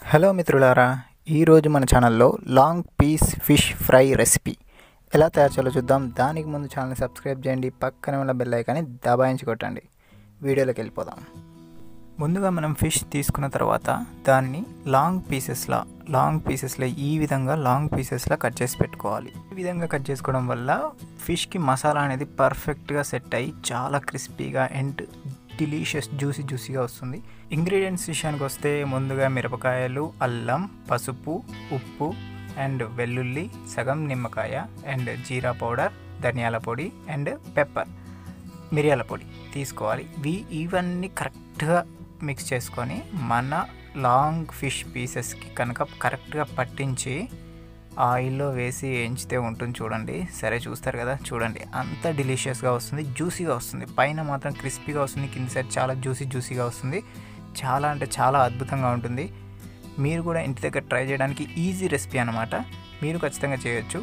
hello మిత్రులారా ఈరోజు మన ఛానల్లో long piece fish fry recipe ఎలా తయారు చేయాలో చూద్దాం దానికి ముందు ఛానల్ని సబ్స్క్రైబ్ చేయండి పక్కనే ఉన్న బెల్ ఐకాన్ని దబాయించి కొట్టండి వీడియోలోకి వెళ్ళిపోదాం ముందుగా మనం ఫిష్ తీసుకున్న తర్వాత దాన్ని లాంగ్ పీసెస్లా లాంగ్ పీసెస్లో ఈ విధంగా లాంగ్ పీసెస్లా కట్ చేసి పెట్టుకోవాలి ఈ విధంగా కట్ చేసుకోవడం వల్ల ఫిష్కి మసాలా అనేది పర్ఫెక్ట్గా సెట్ అయ్యి చాలా క్రిస్పీగా అండ్ డిలీషియస్ జ్యూసీ జ్యూసీగా వస్తుంది ఇంగ్రీడియంట్స్ విషయానికి వస్తే ముందుగా మిరపకాయలు అల్లం పసుపు ఉప్పు అండ్ వెల్లుల్లి సగం నిమ్మకాయ అండ్ జీరా పౌడర్ ధనియాల పొడి అండ్ పెప్పర్ మిరియాల పొడి తీసుకోవాలి వీ ఇవన్నీ కరెక్ట్గా మిక్స్ చేసుకొని మన లాంగ్ ఫిష్ పీసెస్కి కనుక కరెక్ట్గా పట్టించి ఆయిల్లో వేసి వేయించితే ఉంటుంది చూడండి సరే చూస్తారు కదా చూడండి అంత డిలీషియస్గా వస్తుంది జ్యూసీగా వస్తుంది పైన మాత్రం క్రిస్పీగా వస్తుంది కింద సైడ్ చాలా జ్యూసీ జ్యూసీగా వస్తుంది చాలా అంటే చాలా అద్భుతంగా ఉంటుంది మీరు కూడా ఇంటి దగ్గర ట్రై చేయడానికి ఈజీ రెసిపీ అనమాట మీరు ఖచ్చితంగా చేయొచ్చు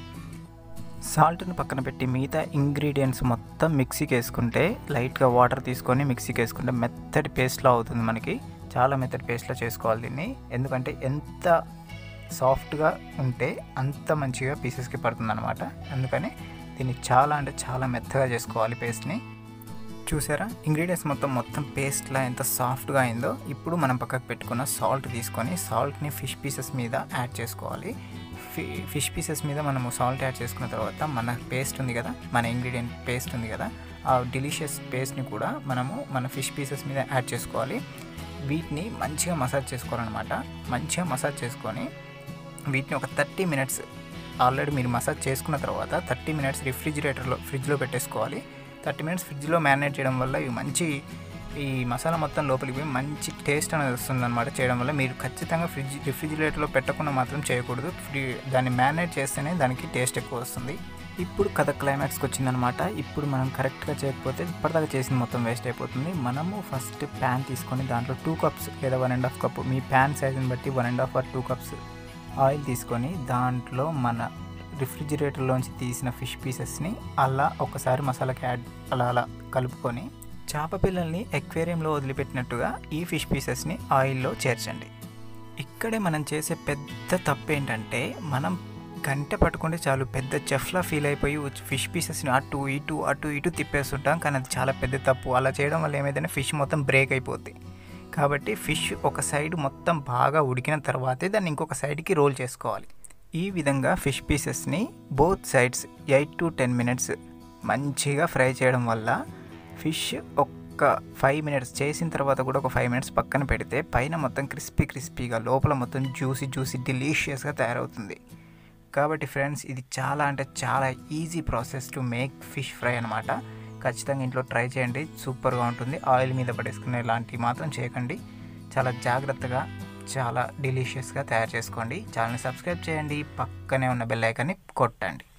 సాల్ట్ని పక్కన పెట్టి మిగతా ఇంగ్రీడియంట్స్ మొత్తం మిక్సీకి వేసుకుంటే లైట్గా వాటర్ తీసుకొని మిక్సీకి వేసుకుంటే మెత్తటి పేస్ట్లో అవుతుంది మనకి చాలా మెత్తటి పేస్ట్లో చేసుకోవాలి దీన్ని ఎందుకంటే ఎంత సాఫ్ట్గా ఉంటే అంత మంచిగా పీసెస్కి పడుతుంది అనమాట అందుకని దీన్ని చాలా అంటే చాలా మెత్తగా చేసుకోవాలి పేస్ట్ని చూసారా ఇంగ్రీడియంట్స్ మొత్తం మొత్తం పేస్ట్లా ఎంత సాఫ్ట్గా అయిందో ఇప్పుడు మనం పక్కకు పెట్టుకున్న సాల్ట్ తీసుకొని సాల్ట్ని ఫిష్ పీసెస్ మీద యాడ్ చేసుకోవాలి ఫిష్ పీసెస్ మీద మనము సాల్ట్ యాడ్ చేసుకున్న తర్వాత మన పేస్ట్ ఉంది కదా మన ఇంగ్రీడియంట్ పేస్ట్ ఉంది కదా ఆ డిలీషియస్ పేస్ట్ని కూడా మనము మన ఫిష్ పీసెస్ మీద యాడ్ చేసుకోవాలి వీటిని మంచిగా మసాజ్ చేసుకోవాలన్నమాట మంచిగా మసాజ్ చేసుకొని వీటిని ఒక థర్టీ మినిట్స్ ఆల్రెడీ మీరు మసాజ్ చేసుకున్న తర్వాత థర్టీ మినిట్స్ రిఫ్రిజిరేటర్లో ఫ్రిడ్జ్లో పెట్టేసుకోవాలి థర్టీ మినిట్స్ ఫ్రిడ్జ్లో మ్యారినేట్ చేయడం వల్ల ఇవి మంచి ఈ మసాలా మొత్తం లోపలికి పోయి మంచి టేస్ట్ అనేది వస్తుంది అనమాట చేయడం వల్ల మీరు ఖచ్చితంగా ఫ్రిడ్జ్ రిఫ్రిజిరేటర్లో పెట్టకుండా మాత్రం చేయకూడదు ఫ్రీ దాన్ని మ్యారినేట్ చేస్తేనే దానికి టేస్ట్ ఎక్కువ వస్తుంది ఇప్పుడు కథ క్లైమాక్స్కి వచ్చిందనమాట ఇప్పుడు మనం కరెక్ట్గా చేయకపోతే ఇప్పటిదాకా చేసింది మొత్తం వేస్ట్ అయిపోతుంది మనము ఫస్ట్ ప్యాన్ తీసుకొని దాంట్లో టూ కప్స్ లేదా వన్ అండ్ హాఫ్ కప్ మీ ప్యాన్ సైజుని బట్టి one and half or two cups oil తీసుకొని దాంట్లో మన రిఫ్రిజిరేటర్లోంచి తీసిన ఫిష్ పీసెస్ని అలా ఒకసారి మసాలాకి యాడ్ అలా అలా కలుపుకొని చేప పిల్లల్ని ఎక్వేరియంలో వదిలిపెట్టినట్టుగా ఈ ఫిష్ పీసెస్ని ఆయిల్లో చేర్చండి ఇక్కడే మనం చేసే పెద్ద తప్పు ఏంటంటే మనం గంట పట్టుకుంటే చాలు పెద్ద చెఫ్లా ఫీల్ అయిపోయి ఫిష్ పీసెస్ని అటు ఇటు అటు ఇటు తిప్పేస్తుంటాం కానీ అది చాలా పెద్ద తప్పు అలా చేయడం వల్ల ఏమైందంటే ఫిష్ మొత్తం బ్రేక్ అయిపోద్ది కాబట్టి ఫిష్ ఒక సైడ్ మొత్తం బాగా ఉడికిన తర్వాతే దాన్ని ఇంకొక సైడ్కి రోల్ చేసుకోవాలి ఈ విధంగా ఫిష్ పీసెస్ని both sides eight to ten minutes మంచిగా ఫ్రై చేయడం వల్ల ఫిష్ ఒక్క ఫైవ్ మినిట్స్ చేసిన తర్వాత కూడా ఒక ఫైవ్ మినిట్స్ పక్కన పెడితే పైన మొత్తం క్రిస్పీ క్రిస్పీగా లోపల మొత్తం జ్యూసీ జ్యూసీ డిలీషియస్గా తయారవుతుంది కాబట్టి ఫ్రెండ్స్ ఇది చాలా అంటే చాలా easy process to make fish fry అనమాట ఖచ్చితంగా ఇంట్లో ట్రై చేయండి సూపర్గా ఉంటుంది ఆయిల్ మీద పడేసుకునే లాంటివి మాత్రం చేయకండి చాలా జాగ్రత్తగా చాలా డిలీషియస్గా తయారు చేసుకోండి ఛానల్ని సబ్స్క్రైబ్ చేయండి పక్కనే ఉన్న బెల్ ఐకాన్ని కొట్టండి